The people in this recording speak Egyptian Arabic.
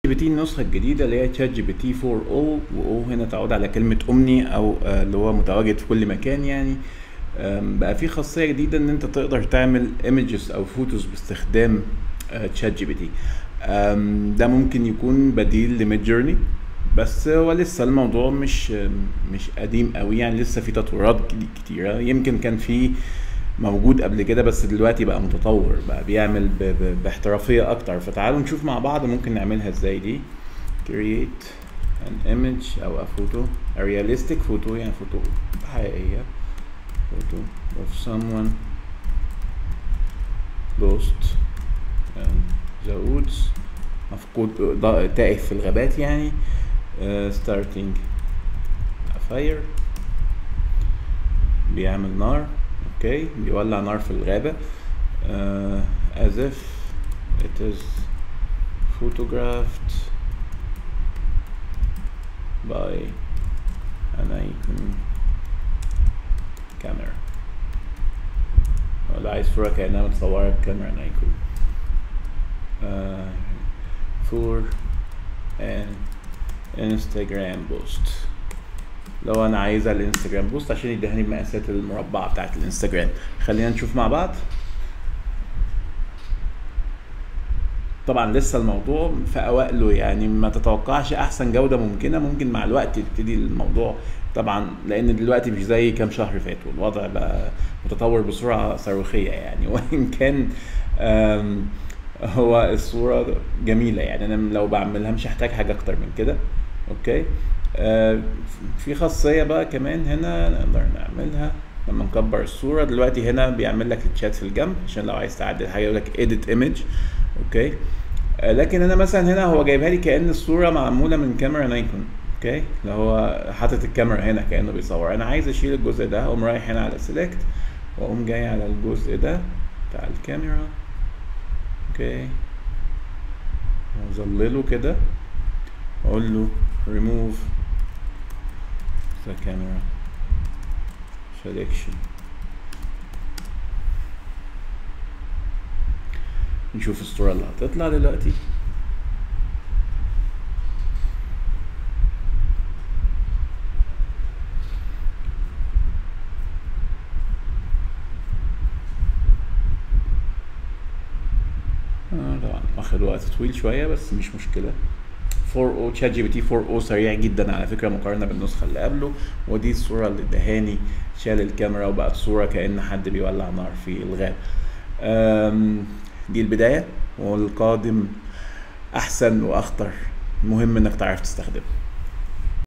جي بي تي النسخة الجديدة اللي هي تشات جي بي تي 4 او و هنا تعود على كلمة امني او آه، اللي هو متواجد في كل مكان يعني آم، بقى في خاصية جديدة ان انت تقدر تعمل ايمجز او فوتوز باستخدام تشات جي بي تي آم، ده ممكن يكون بديل لميد جيرني بس هو لسه الموضوع مش مش قديم قوي يعني لسه في تطويرات جديد- كتيرة يمكن كان في موجود قبل كده بس دلوقتي بقى متطور بقى بيعمل ب- ب- باحترافية اكتر فتعالوا نشوف مع بعض ممكن نعملها ازاي دي create an image او a photo a realistic photo يعني فوتو حقيقية photo of someone lost in the woods مفقود ضا- تائه في الغابات يعني uh, starting a fire بيعمل نار اوكي بيولع نار في الغابة uh, as if it is photographed by an icon camera ولا عايز صورة كأنها متصورة بكاميرا نايكون uh, for an Instagram post لو انا عايزها الانستجرام بوست عشان يديهاني بمقاسات المربعة بتاعت الانستجرام خلينا نشوف مع بعض طبعا لسه الموضوع في اوائله يعني ما تتوقعش احسن جودة ممكنة ممكن مع الوقت يبتدي الموضوع طبعا لان دلوقتي مش زي كام شهر فاتوا الوضع بقى متطور بسرعة صاروخية يعني وان كان آم، هو الصورة جميلة يعني انا لو بعملها مش هحتاج حاجة اكتر من كده اوكي آه، في خاصية بقى كمان هنا نقدر نعملها لما نكبر الصورة دلوقتي هنا بيعمل لك الشات في الجنب عشان لو عايز تعدل حاجة يقول لك edit image اوكي آه، لكن انا مثلا هنا هو جايبها لي كأن الصورة معمولة من كاميرا نايكون اوكي اللي هو حاطط الكاميرا هنا كأنه بيصور انا عايز اشيل الجزء ده اقوم رايح هنا على select واقوم جاي على الجزء ده بتاع الكاميرا اوكي واظلله كده واقول له remove the camera selection نشوف الصورة اللي هتطلع دلوقتي آه طبعا واخد وقت طويل شوية بس مش مشكلة 4 او تشات جي بي تي 4 او سريع جدا على فكره مقارنه بالنسخه اللي قبله ودي الصوره اللي ادهاني شال الكاميرا وبقت صوره كأن حد بيولع نار في الغاب أم، دي البدايه والقادم احسن واخطر مهم انك تعرف تستخدمه